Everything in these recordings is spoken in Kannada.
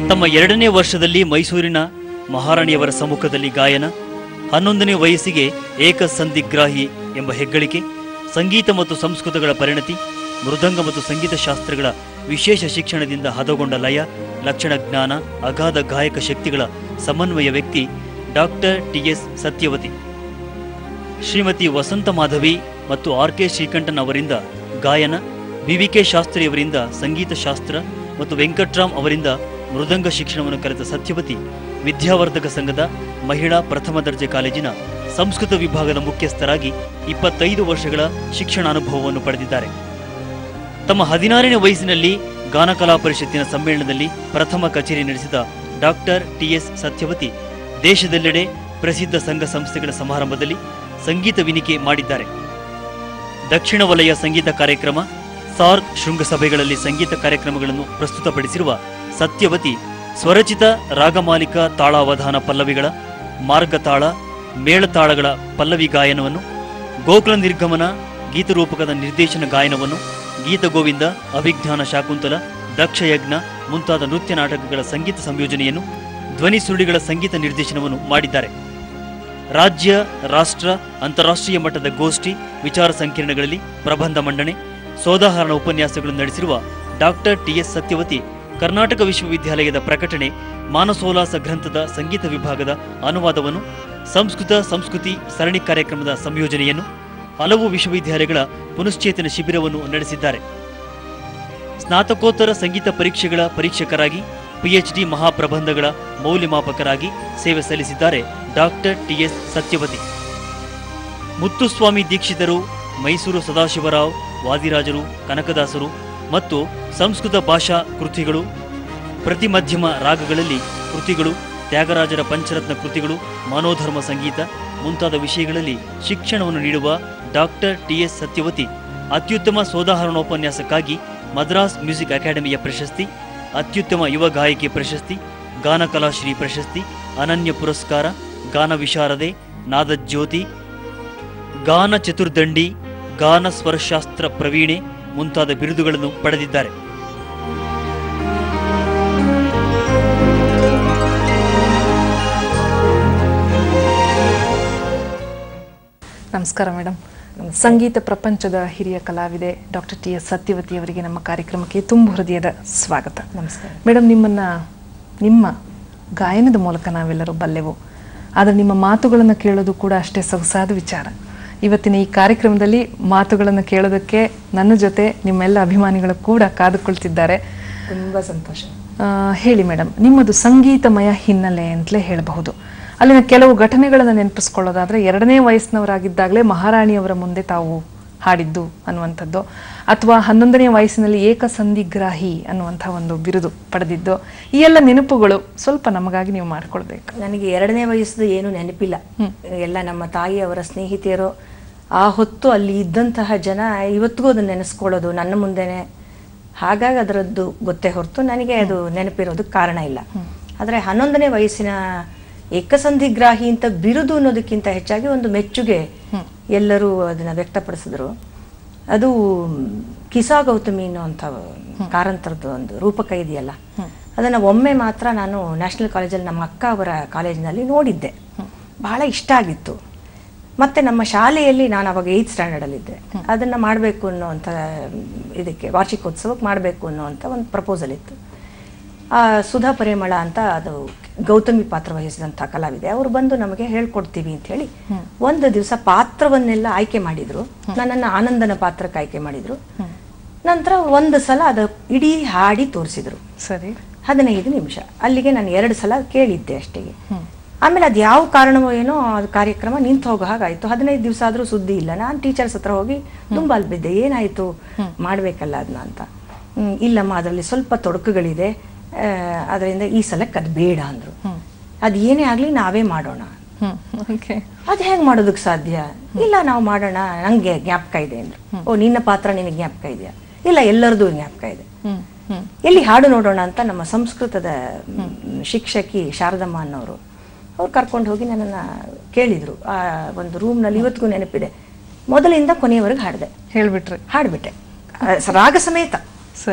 ತಮ್ಮ ಎರಡನೇ ವರ್ಷದಲ್ಲಿ ಮೈಸೂರಿನ ಮಹಾರಾಣಿಯವರ ಸಮ್ಮುಖದಲ್ಲಿ ಗಾಯನ ಹನ್ನೊಂದನೇ ವಯಸ್ಸಿಗೆ ಏಕಸಂಧಿಗ್ರಾಹಿ ಎಂಬ ಹೆಗ್ಗಳಿಕೆ ಸಂಗೀತ ಮತ್ತು ಸಂಸ್ಕೃತಗಳ ಪರಿಣತಿ ಮೃದಂಗ ಮತ್ತು ಸಂಗೀತ ಶಾಸ್ತ್ರಗಳ ವಿಶೇಷ ಶಿಕ್ಷಣದಿಂದ ಹದಗೊಂಡ ಲಯ ಲಕ್ಷಣ ಜ್ಞಾನ ಅಗಾಧ ಗಾಯಕ ಶಕ್ತಿಗಳ ಸಮನ್ವಯ ವ್ಯಕ್ತಿ doctor T S Satyavathi Shrimati Vasantha Madhavi ಮತ್ತು ಆರ್ ಕೆ ಶ್ರೀಕಂಠನ್ ಅವರಿಂದ ಗಾಯನ ಬಿವಿಕೆ ಶಾಸ್ತ್ರಿಯವರಿಂದ ಸಂಗೀತ ಶಾಸ್ತ್ರ ಮತ್ತು ವೆಂಕಟ್ರಾಮ್ ಅವರಿಂದ ಮೃದಂಗ ಶಿಕ್ಷಣವನ್ನು ಕಲಿತ ಸತ್ಯವತಿ ವಿದ್ಯಾವರ್ಧಕ ಸಂಘದ ಮಹಿಳಾ ಪ್ರಥಮ ದರ್ಜೆ ಕಾಲೇಜಿನ ಸಂಸ್ಕೃತ ವಿಭಾಗದ ಮುಖ್ಯಸ್ಥರಾಗಿ ಇಪ್ಪತ್ತೈದು ವರ್ಷಗಳ ಶಿಕ್ಷಣಾನುಭವವನ್ನು ಪಡೆದಿದ್ದಾರೆ ತಮ್ಮ ಹದಿನಾರನೇ ವಯಸ್ಸಿನಲ್ಲಿ ಗಾನಕಲಾ ಪರಿಷತ್ತಿನ ಸಮ್ಮೇಳನದಲ್ಲಿ ಪ್ರಥಮ ಕಚೇರಿ ನಡೆಸಿದ ಡಾಕ್ಟರ್ ಟಿಎಸ್ ಸತ್ಯವತಿ ದೇಶದೆಲ್ಲೆಡೆ ಪ್ರಸಿದ್ಧ ಸಂಘ ಸಂಸ್ಥೆಗಳ ಸಮಾರಂಭದಲ್ಲಿ ಸಂಗೀತ ವಿನಿಕೆ ಮಾಡಿದ್ದಾರೆ ದಕ್ಷಿಣ ವಲಯ ಸಂಗೀತ ಕಾರ್ಯಕ್ರಮ ಸಾರ್ಕ್ ಶೃಂಗಸಭೆಗಳಲ್ಲಿ ಸಂಗೀತ ಕಾರ್ಯಕ್ರಮಗಳನ್ನು ಪ್ರಸ್ತುತಪಡಿಸಿರುವ ಸತ್ಯವತಿ ಸ್ವರಚಿತ ರಾಗಮಾಲಿಕ ತಾಳಾವಧಾನ ಪಲ್ಲವಿಗಳ ಮಾರ್ಗತಾಳ ಮೇಳತಾಳಗಳ ಪಲ್ಲವಿ ಗಾಯನವನ್ನು ಗೋಕುಲ ನಿರ್ಗಮನ ಗೀತರೂಪಕದ ನಿರ್ದೇಶನ ಗಾಯನವನ್ನು ಗೀತಗೋವಿಂದ ಅಭಿಜ್ಞಾನ ಶಾಕುಂತಲ ದಕ್ಷಯಜ್ಞ ಮುಂತಾದ ನೃತ್ಯ ನಾಟಕಗಳ ಸಂಗೀತ ಸಂಯೋಜನೆಯನ್ನು ಧ್ವನಿ ಸುರುಳಿಗಳ ಸಂಗೀತ ನಿರ್ದೇಶನವನ್ನು ಮಾಡಿದ್ದಾರೆ ರಾಜ್ಯ ರಾಷ್ಟ್ರ ಅಂತಾರಾಷ್ಟ್ರೀಯ ಮಟ್ಟದ ಗೋಷ್ಠಿ ವಿಚಾರ ಸಂಕಿರಣಗಳಲ್ಲಿ ಪ್ರಬಂಧ ಮಂಡನೆ ಸೋದಾಹರಣ ಉಪನ್ಯಾಸಗಳನ್ನು ನಡೆಸಿರುವ ಡಾಕ್ಟರ್ ಟಿಎಸ್ ಸತ್ಯವತಿ ಕರ್ನಾಟಕ ವಿಶ್ವವಿದ್ಯಾಲಯದ ಪ್ರಕಟಣೆ ಮಾನಸೋಲ್ಲಾಸ ಗ್ರಂಥದ ಸಂಗೀತ ವಿಭಾಗದ ಅನುವಾದವನ್ನು ಸಂಸ್ಕೃತ ಸಂಸ್ಕೃತಿ ಸರಣಿ ಕಾರ್ಯಕ್ರಮದ ಸಂಯೋಜನೆಯನ್ನು ಹಲವು ವಿಶ್ವವಿದ್ಯಾಲಯಗಳ ಪುನಶ್ಚೇತನ ಶಿಬಿರವನ್ನು ನಡೆಸಿದ್ದಾರೆ ಸ್ನಾತಕೋತ್ತರ ಸಂಗೀತ ಪರೀಕ್ಷೆಗಳ ಪರೀಕ್ಷಕರಾಗಿ ಪಿಎಚ್ಡಿ ಮಹಾಪ್ರಬಂಧಗಳ ಮೌಲ್ಯಮಾಪಕರಾಗಿ ಸೇವೆ ಸಲ್ಲಿಸಿದ್ದಾರೆ ಡಾಕ್ಟರ್ ಟಿಎಸ್ ಸತ್ಯವತಿ ಮುತ್ತುಸ್ವಾಮಿ ದೀಕ್ಷಿತರು ಮೈಸೂರು ಸದಾಶಿವರಾವ್ ವಾದಿರಾಜರು ಕನಕದಾಸರು ಮತ್ತು ಸಂಸ್ಕೃತ ಭಾಷಾ ಕೃತಿಗಳು ಪ್ರತಿಮಧ್ಯಮ ರಾಗಗಳಲ್ಲಿ ಕೃತಿಗಳು ತ್ಯಾಗರಾಜರ ಪಂಚರತ್ನ ಕೃತಿಗಳು ಮನೋಧರ್ಮ ಸಂಗೀತ ಮುಂತಾದ ವಿಷಯಗಳಲ್ಲಿ ಶಿಕ್ಷಣವನ್ನು ನೀಡುವ ಡಾಕ್ಟರ್ ಟಿಎಸ್ ಸತ್ಯವತಿ ಅತ್ಯುತ್ತಮ ಸೋದಾಹರಣೋಪನ್ಯಾಸಕ್ಕಾಗಿ ಮದ್ರಾಸ್ ಮ್ಯೂಸಿಕ್ ಅಕಾಡೆಮಿಯ ಪ್ರಶಸ್ತಿ ಅತ್ಯುತ್ತಮ ಯುವ ಗಾಯಕಿ ಪ್ರಶಸ್ತಿ ಗಾನಕಲಾಶ್ರೀ ಪ್ರಶಸ್ತಿ ಅನನ್ಯ ಪುರಸ್ಕಾರ ಗಾನ ವಿಶಾರದೆ ನಾದಜ್ಯೋತಿ ಗಾನ ಚತುರ್ದಂಡಿ ಗಾನ ಸ್ವರಶಾಸ್ತ್ರ ಪ್ರವೀಣೆ ಮುಂತಾದ ಬಿರುದುಗಳನ್ನು ಪಡೆದಿದ್ದಾರೆ ನಮಸ್ಕಾರ ಮೇಡಮ್ ಸಂಗೀತ ಪ್ರಪಂಚದ ಹಿರಿಯ ಕಲಾವಿದೆ ಡಾಕ್ಟರ್ ಟಿ ಎಸ್ ಸತ್ಯವತಿ ಅವರಿಗೆ ನಮ್ಮ ಕಾರ್ಯಕ್ರಮಕ್ಕೆ ತುಂಬ ಹೃದಯದ ಸ್ವಾಗತ ನಮಸ್ಕಾರ ಮೇಡಮ್ ನಿಮ್ಮನ್ನ ನಿಮ್ಮ ಗಾಯನದ ಮೂಲಕ ನಾವೆಲ್ಲರೂ ಬಲ್ಲೆವು ಆದರೆ ನಿಮ್ಮ ಮಾತುಗಳನ್ನು ಕೇಳೋದು ಕೂಡ ಅಷ್ಟೇ ಸೊಗಸಾದ ವಿಚಾರ ಇವತ್ತಿನ ಈ ಕಾರ್ಯಕ್ರಮದಲ್ಲಿ ಮಾತುಗಳನ್ನು ಕೇಳೋದಕ್ಕೆ ನನ್ನ ಜೊತೆ ನಿಮ್ಮೆಲ್ಲ ಅಭಿಮಾನಿಗಳು ಕೂಡ ಕಾದುಕೊಳ್ತಿದ್ದಾರೆ ತುಂಬಾ ಸಂತೋಷ ಆ, ಹೇಳಿ ಮೇಡಮ್ ನಿಮ್ಮದು ಸಂಗೀತಮಯ ಹಿನ್ನೆಲೆ ಅಂತಲೇ ಹೇಳಬಹುದು ಅಲ್ಲಿನ ಕೆಲವು ಘಟನೆಗಳನ್ನು ನೆನಪಿಸ್ಕೊಳ್ಳೋದಾದ್ರೆ ಎರಡನೇ ವಯಸ್ಸಿನವರಾಗಿದ್ದಾಗಲೇ ಮಹಾರಾಣಿಯವರ ಮುಂದೆ ತಾವು ಹಾಡಿದ್ದು ಅನ್ನುವಂಥದ್ದು ಅಥವಾ ಹನ್ನೊಂದನೇ ವಯಸ್ಸಿನಲ್ಲಿ ಏಕಸಂಧಿಗ್ರಾಹಿ ಅನ್ನುವಂಥ ಒಂದು ಬಿರುದು ಪಡೆದಿದ್ದು ಈ ಎಲ್ಲ ನೆನಪುಗಳು ಸ್ವಲ್ಪ ನಮಗಾಗಿ ನೀವು ಮಾಡ್ಕೊಳ್ಬೇಕು ನನಗೆ ಎರಡನೇ ವಯಸ್ಸು ಏನು ನೆನಪಿಲ್ಲ ಎಲ್ಲ ನಮ್ಮ ತಾಯಿ ಅವರ ಸ್ನೇಹಿತೆಯರು ಆ ಹೊತ್ತು ಅಲ್ಲಿ ಇದ್ದಂತಹ ಜನ ಇವತ್ತಿಗೂ ಅದನ್ನ ನೆನೆಸ್ಕೊಳ್ಳೋದು ನನ್ನ ಮುಂದೆನೆ ಹಾಗಾಗಿ ಅದರದ್ದು ಗೊತ್ತೇ ಹೊರತು ನನಗೆ ಅದು ನೆನಪಿರೋದಕ್ಕೆ ಕಾರಣ ಇಲ್ಲ ಆದರೆ ಹನ್ನೊಂದನೇ ವಯಸ್ಸಿನ ಏಕಸಂಧಿಗ್ರಾಹಿ ಅಂತ ಬಿರುದು ಅನ್ನೋದಕ್ಕಿಂತ ಹೆಚ್ಚಾಗಿ ಒಂದು ಮೆಚ್ಚುಗೆ ಎಲ್ಲರೂ ಅದನ್ನ ವ್ಯಕ್ತಪಡಿಸಿದ್ರು ಅದು ಕಿಸಾ ಗೌತಮಿ ಅನ್ನುವಂಥ ಕಾರಂತರದ್ದು ಒಂದು ರೂಪಕ ಇದೆಯಲ್ಲ ಅದನ್ನ ಒಮ್ಮೆ ಮಾತ್ರ ನಾನು ನ್ಯಾಷನಲ್ ಕಾಲೇಜಲ್ಲಿ ನಮ್ಮ ಅಕ್ಕ ಅವರ ಕಾಲೇಜಿನಲ್ಲಿ ನೋಡಿದ್ದೆ ಬಹಳ ಇಷ್ಟ ಆಗಿತ್ತು ಮತ್ತೆ ನಮ್ಮ ಶಾಲೆಯಲ್ಲಿ ನಾನು ಅವಾಗ ಏಯ್ತ್ ಸ್ಟ್ಯಾಂಡರ್ಡಲ್ಲಿದ್ದೆ ಅದನ್ನ ಮಾಡಬೇಕು ಅನ್ನೋವಂಥ ಇದಕ್ಕೆ ವಾರ್ಷಿಕೋತ್ಸವಕ್ಕೆ ಮಾಡಬೇಕು ಅನ್ನೋವಂಥ ಒಂದು ಪ್ರಪೋಸಲ್ ಇತ್ತು ಆ ಸುಧಾ ಪರಿಮಳ ಅಂತ ಅದು ಗೌತಮಿ ಪಾತ್ರ ವಹಿಸಿದಂಥ ಕಲಾವಿದೆ ಅವರು ಬಂದು ನಮಗೆ ಹೇಳ್ಕೊಡ್ತೀವಿ ಅಂತ ಹೇಳಿ ಒಂದು ದಿವಸ ಪಾತ್ರವನ್ನೆಲ್ಲ ಆಯ್ಕೆ ಮಾಡಿದ್ರು ನನ್ನನ್ನು ಆನಂದನ ಪಾತ್ರಕ್ಕೆ ಆಯ್ಕೆ ಮಾಡಿದ್ರು ನಂತರ ಒಂದು ಸಲ ಅದು ಇಡೀ ಹಾಡಿ ತೋರಿಸಿದ್ರು ಸರಿ ಹದಿನೈದು ನಿಮಿಷ ಅಲ್ಲಿಗೆ ನಾನು ಎರಡು ಸಲ ಕೇಳಿದ್ದೆ ಅಷ್ಟೇಗೆ ಆಮೇಲೆ ಅದು ಯಾವ ಕಾರಣವೋ ಏನೋ ಅದು ಕಾರ್ಯಕ್ರಮ ನಿಂತು ಹೋಗೋ ಹಾಗಾಯ್ತು ಹದಿನೈದು ದಿವಸ ಆದ್ರೂ ಸುದ್ದಿ ಇಲ್ಲ ನಾನು ಟೀಚರ್ಸ್ ಹತ್ರ ಹೋಗಿ ದುಂಬಾಲ್ ಬಿದ್ದೆ ಏನಾಯ್ತು ಮಾಡ್ಬೇಕಲ್ಲ ಅದನ್ನ ಅಂತ ಹ್ಮ್, ಇಲ್ಲಮ್ಮ ಅದರಲ್ಲಿ ಸ್ವಲ್ಪ ತೊಡಕುಗಳಿದೆ ಅದರಿಂದ ಈ ಸಲಕ್ಕೆ ಅದು ಬೇಡ ಅಂದ್ರು ಅದು ಏನೇ ಆಗ್ಲಿ ನಾವೇ ಮಾಡೋಣ ಹ್ಮ್ ಓಕೆ ಅದು ಹೇಗೆ ಮಾಡೋದಕ್ಕೆ ಸಾಧ್ಯ ಇಲ್ಲ ನಾವು ಮಾಡೋಣ ನಂಗೆ ಜ್ಞಾಪಕ ಇದೆ ಅಂದ್ರು ಓ ನಿನ್ನ ಪಾತ್ರ ನಿನಗೆ ಜ್ಞಾಪಕ ಇದೆಯಾ ಇಲ್ಲ ಎಲ್ಲರದು ಜ್ಞಾಪಕ ಇದೆ ಹ್ಮ್ ಹ್ಮ್ ಎಲ್ಲಿ ಹಾಡು ನೋಡೋಣ ಅಂತ ನಮ್ಮ ಸಂಸ್ಕೃತದ ಮ್, ಶಿಕ್ಷಕಿ ಶಾರದಮ್ಮ ಅನ್ನೋರು ಅವ್ರು ಕರ್ಕೊಂಡು ಹೋಗಿ ನನ್ನನ್ನು ಕೇಳಿದ್ರು ಆ ಒಂದು ರೂಮ್ನಲ್ಲಿ ಇವತ್ತಿಗೂ ನೆನಪಿದೆ ಮೊದಲಿಂದ ಕೊನೆಯವರೆಗೆ ಹಾಡಿದೆ ಹೇಳ್ಬಿಟ್ರಿ ಹಾಡ್ಬಿಟ್ಟೆ ಆ, ಸ- ರಾಗ ಸಮೇತ ಸರಿ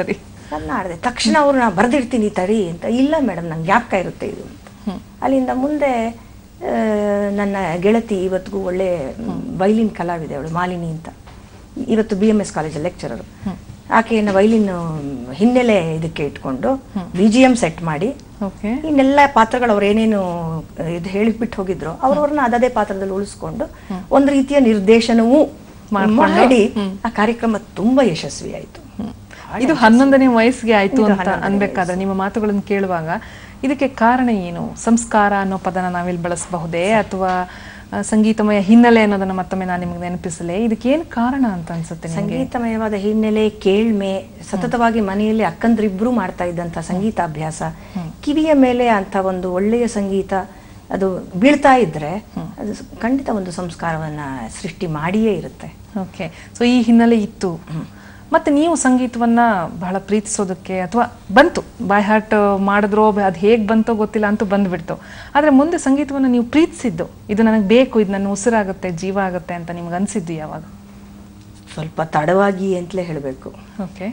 ಅದನ್ನ ಆಡಿದೆ ತಕ್ಷಣ ಅವರು ನಾ ಬರೆದಿಡ್ತೀನಿ ತಡಿ ಅಂತ ಇಲ್ಲ ಮೇಡಮ್ ನಂಗೆ ಜ್ಞಾಪಕ ಇರುತ್ತೆ ಇದು ಅಂತ ಅಲ್ಲಿಂದ ಮುಂದೆ ಆ, ನನ್ನ ಗೆಳತಿ ಇವತ್ತಿಗೂ ಒಳ್ಳೆ ವೈಲಿನ್ ಕಲಾವಿದೆ ಅವಳು ಮಾಲಿನಿ ಅಂತ ಇವತ್ತು ಬಿ ಎಮ್ ಎಸ್ ಕಾಲೇಜಲ್ಲಿ ಲೆಕ್ಚರರು ಆಕೆಯನ್ನು ವೈಲಿನ್ ಹಿನ್ನೆಲೆ ಇದಕ್ಕೆ ಇಟ್ಕೊಂಡು ಬಿ ಜಿ ಎಮ್ ಸೆಟ್ ಮಾಡಿ ಓಕೆ ಇನ್ನೆಲ್ಲ ಪಾತ್ರಗಳು ಅವ್ರು ಏನೇನು ಇದು ಹೇಳಿಬಿಟ್ಟು ಹೋಗಿದ್ರು ಅವ್ರವ್ರನ್ನ ಅದೇ ಪಾತ್ರದಲ್ಲಿ ಉಳಿಸ್ಕೊಂಡು ಒಂದು ರೀತಿಯ ನಿರ್ದೇಶನವೂ ಮಾಡಿ ಆ ಕಾರ್ಯಕ್ರಮ ತುಂಬಾ ಯಶಸ್ವಿ ಆಯ್ತು ಇದು ಹನ್ನೊಂದನೇ ವಯಸ್ಸಿಗೆ ಆಯ್ತು ಇದು ಅಂತ ಹನ್ನೊಂದನೇ ಅನ್ಬೇಕಾದ್ರೆ ನಿಮ್ಮ ಮಾತುಗಳನ್ನು ಕೇಳುವಾಗ ಇದಕ್ಕೆ ಕಾರಣ ಏನು ಸಂಸ್ಕಾರ ಅನ್ನೋ ಪದನ ನಾವಿಲ್ಲಿ ಬಳಸಬಹುದೇ ಅಥವಾ ಆ, ಸಂಗೀತಮಯ ಹಿನ್ನೆಲೆ ಅನ್ನೋದನ್ನ ಮತ್ತೊಮ್ಮೆ ನಾನು ನಿಮಗೆ ನೆನಪಿಸಲೇ ಇದಕ್ಕೆ ಏನು ಕಾರಣ ಅಂತ ಅನ್ಸುತ್ತೆ ನಿಮಗೆ ಸಂಗೀತಮಯವಾದ ಹಿನ್ನೆಲೆ ಕೇಳ್ಮೆ ಸತತವಾಗಿ ಮನೆಯಲ್ಲಿ ಅಕ್ಕಂದ್ರಿಬ್ರು ಮಾಡ್ತಾ ಇದ್ದಂಥ ಸಂಗೀತಾಭ್ಯಾಸ ಕಿವಿಯ ಮೇಲೆ ಅಂತ ಒಂದು ಒಳ್ಳೆಯ ಸಂಗೀತ ಅದು ಬೀಳ್ತಾ ಇದ್ರೆ ಅದು ಸ- ಖಂಡಿತ ಒಂದು ಸಂಸ್ಕಾರವನ್ನ ಸೃಷ್ಟಿ ಮಾಡಿಯೇ ಇರುತ್ತೆ ಓಕೆ ಸೊ ಈ ಹಿನ್ನೆಲೆ ಇತ್ತು ಮತ್ತೆ ನೀವು ಸಂಗೀತವನ್ನ ಬಹಳ ಪ್ರೀತಿಸೋದಕ್ಕೆ ಅಥವಾ ಬಂತು ಬೈ ಹಾರ್ಟ್ ಮಾಡಿದ್ರೋ ಅದು ಹೇಗೆ ಬಂತೋ ಗೊತ್ತಿಲ್ಲ ಅಂತೂ ಬಂದ್ಬಿಡ್ತು ಆದರೆ ಮುಂದೆ ಸಂಗೀತವನ್ನು ನೀವು ಪ್ರೀತಿಸಿದ್ದು ಇದು ನನಗೆ ಬೇಕು ಇದು ನನ್ನ ಉಸಿರಾಗುತ್ತೆ ಜೀವ ಆಗುತ್ತೆ ಅಂತ ನಿಮ್ಗೆ ಅನ್ಸಿದ್ದು ಯಾವಾಗ ಸ್ವಲ್ಪ ತಡವಾಗಿ ಅಂತಲೇ ಹೇಳಬೇಕು ಓಕೆ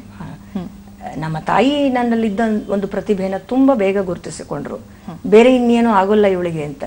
ನಮ್ಮ ತಾಯಿ ನನ್ನಲ್ಲಿದ್ದ ಒಂದು ಪ್ರತಿಭೆನ ತುಂಬಾ ಬೇಗ ಗುರುತಿಸಿಕೊಂಡ್ರು ಬೇರೆ ಇನ್ನೇನು ಆಗೋಲ್ಲ ಇವಳಿಗೆ ಅಂತ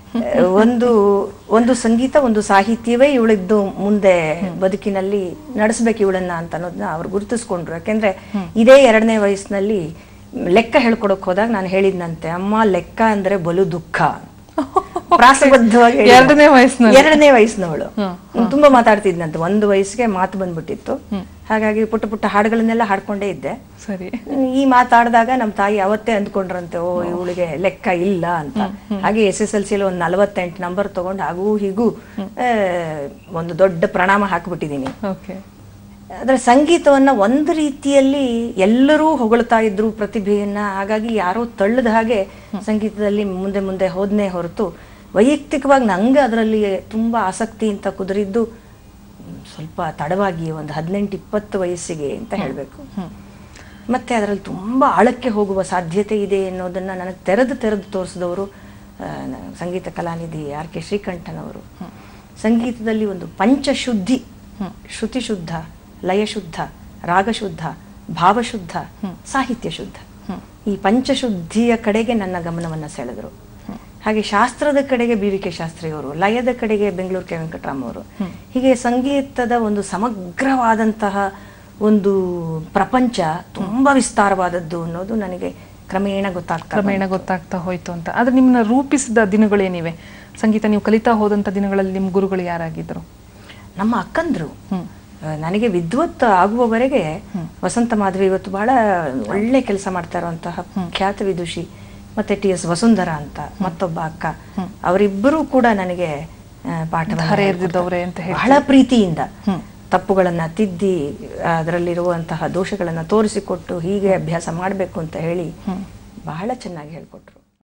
ಒಂದು ಒಂದು ಸಂಗೀತ ಒಂದು ಸಾಹಿತ್ಯವೇ ಇವಳಿದ್ದು ಮುಂದೆ ಬದುಕಿನಲ್ಲಿ ನಡೆಸ್ಬೇಕು ಇವಳನ್ನ ಅಂತ ಅನ್ನೋದನ್ನ ಅವ್ರು ಗುರುತಿಸ್ಕೊಂಡ್ರು ಯಾಕೆಂದ್ರೆ ಇದೇ ಎರಡನೇ ವಯಸ್ಸಿನಲ್ಲಿ ಲೆಕ್ಕ ಹೇಳ್ಕೊಡಕ್ ಹೋದಾಗ ನಾನು ಹೇಳಿದ್ನಂತೆ ಅಮ್ಮ ಲೆಕ್ಕ ಅಂದ್ರೆ ಬಲು ದುಃಖ ಪ್ರಾಸಬದ್ಧವಾಗಿ ಹೇಳಿದ. ಎರಡನೇ ವಯಸ್ಸಿನಲ್ಲಿ? ಎರಡನೇ ವಯಸ್ಸಿನವಳು ತುಂಬಾ ಮಾತಾಡ್ತಿದ್ನಂತೆ ಒಂದು ವಯಸ್ಸಿಗೆ ಮಾತು ಬಂದ್ಬಿಟ್ಟಿತ್ತು ಹಾಗಾಗಿ ಪುಟ್ಟ ಪುಟ್ಟ ಹಾಡುಗಳನ್ನೆಲ್ಲ ಹಾಡ್ಕೊಂಡೇ ಇದ್ದೆ ಸರಿ ಈ ಮಾತಾಡಿದಾಗ ನಮ್ಮ ತಾಯಿ ಅವತ್ತೇ ಅಂದ್ಕೊಂಡ್ರಂತೆ ಓ ಇವಳಿಗೆ ಲೆಕ್ಕ ಇಲ್ಲ ಅಂತ ಹಾಗೆ ಎಸ್ ಎಸ್ ಎಲ್ ಸಿಲಿ ಒಂದು ನಲವತ್ತೆಂಟು ನಂಬರ್ ತಗೊಂಡು ಹಾಗೂ ಹೀಗೂ ಆ, ಒಂದು ದೊಡ್ಡ ಪ್ರಣಾಮ ಹಾಕ್ಬಿಟ್ಟಿದೀನಿ ಓಕೆ ಅದರ ಸಂಗೀತವನ್ನ ಒಂದು ರೀತಿಯಲ್ಲಿ ಎಲ್ಲರೂ ಹೊಗಳ್ತಾ ಇದ್ರು ಪ್ರತಿಭೆಯನ್ನ ಹಾಗಾಗಿ ಯಾರೋ ತಳ್ಳದ ಹಾಗೆ ಸಂಗೀತದಲ್ಲಿ ಮುಂದೆ ಮುಂದೆ ಹೋದ್ನೇ ಹೊರತು ವೈಯಕ್ತಿಕವಾಗಿ ನಂಗೆ ಅದರಲ್ಲಿ ತುಂಬಾ ಆಸಕ್ತಿ ಅಂತ ಕುದುರಿದ್ದು ಸ್ವಲ್ಪ ತಡವಾಗಿ ಒಂದು ಹದಿನೆಂಟು ಇಪ್ಪತ್ತು ವಯಸ್ಸಿಗೆ ಅಂತ ಹೇಳಬೇಕು ಮತ್ತೆ ಅದರಲ್ಲಿ ತುಂಬಾ ಆಳಕ್ಕೆ ಹೋಗುವ ಸಾಧ್ಯತೆ ಇದೆ ಅನ್ನೋದನ್ನ ನನಗೆ ತೆರೆದು ತೆರೆದು ತೋರಿಸಿದವರು ಆ, ನ- ಸಂಗೀತ ಕಲಾನಿಧಿ ಆರ್ ಕೆ ಶ್ರೀಕಂಠನ್ ಅವರು ಸಂಗೀತದಲ್ಲಿ ಒಂದು ಪಂಚಶುದ್ಧಿ ಶ್ರುತಿ ಶುದ್ಧ ಲಯ ಶುದ್ಧ ರಾಗ ಶುದ್ಧ ಭಾವಶುದ್ಧ ಸಾಹಿತ್ಯ ಶುದ್ಧ ಈ ಪಂಚಶುದ್ಧಿಯ ಕಡೆಗೆ ನನ್ನ ಗಮನವನ್ನ ಸೆಳೆದರು ಹಾಗೆ ಶಾಸ್ತ್ರದ ಕಡೆಗೆ ಬಿ ವಿ ಕೆ ಶಾಸ್ತ್ರಿ ಅವರು ಲಯದ ಕಡೆಗೆ ಬೆಂಗಳೂರು ಕೆ ವೆಂಕಟರಾಮ್ ಅವರು ಹೀಗೆ ಸಂಗೀತದ ಒಂದು ಸಮಗ್ರವಾದಂತಹ ಒಂದು ಪ್ರಪಂಚ ತುಂಬಾ ವಿಸ್ತಾರವಾದದ್ದು ಅನ್ನೋದು ನನಗೆ ಕ್ರಮೇಣ ಗೊತ್ತಾಗ್ತಾ ಕ್ರಮೇಣ ಗೊತ್ತಾಗ್ತಾ ಹೋಯ್ತು ಅಂತ ಆದ್ರೆ ನಿಮ್ಮನ್ನ ರೂಪಿಸಿದ ದಿನಗಳೇನಿವೆ ಸಂಗೀತ ನೀವು ಕಲಿತಾ ಹೋದಂತ ದಿನಗಳಲ್ಲಿ ನಿಮ್ಮ ಗುರುಗಳು ಯಾರಾಗಿದ್ರು ನಮ್ಮ ಅಕ್ಕಂದ್ರು ಆ, ನನಗೆ ವಿದ್ವತ್ ಆಗುವವರೆಗೆ ವಸಂತ ಮಾಧವಿ ಇವತ್ತು ಬಹಳ ಒಳ್ಳೆ ಕೆಲಸ ಮಾಡ್ತಾ ಇರುವಂತಹ ಖ್ಯಾತ ವಿದುಷಿ ಮತ್ತೆ ಟಿ ಎಸ್ ವಸುಂಧರ ಅಂತ ಮತ್ತೊಬ್ಬ ಅಕ್ಕ ಅವರಿಬ್ಬರೂ ಕೂಡ ನನಗೆ ಆ, ಪಾಠವನ್ನ ಧಾರೆ ಹೇಳ್ಕೊಡ್ತಾರೆ. ಎರೆದಿದ್ದವ್ರೆ ಅಂತ ಹೇಳ್ತೀವಿ. ಬಹಳ ಪ್ರೀತಿಯಿಂದ ತಪ್ಪುಗಳನ್ನ ತಿದ್ದಿ ಅದರಲ್ಲಿರುವಂತಹ ದೋಷಗಳನ್ನ ತೋರಿಸಿಕೊಟ್ಟು ಹೀಗೆ ಅಭ್ಯಾಸ ಮಾಡಬೇಕು ಅಂತ ಹೇಳಿ ಬಹಳ ಚೆನ್ನಾಗಿ ಹೇಳ್ಕೊಟ್ರು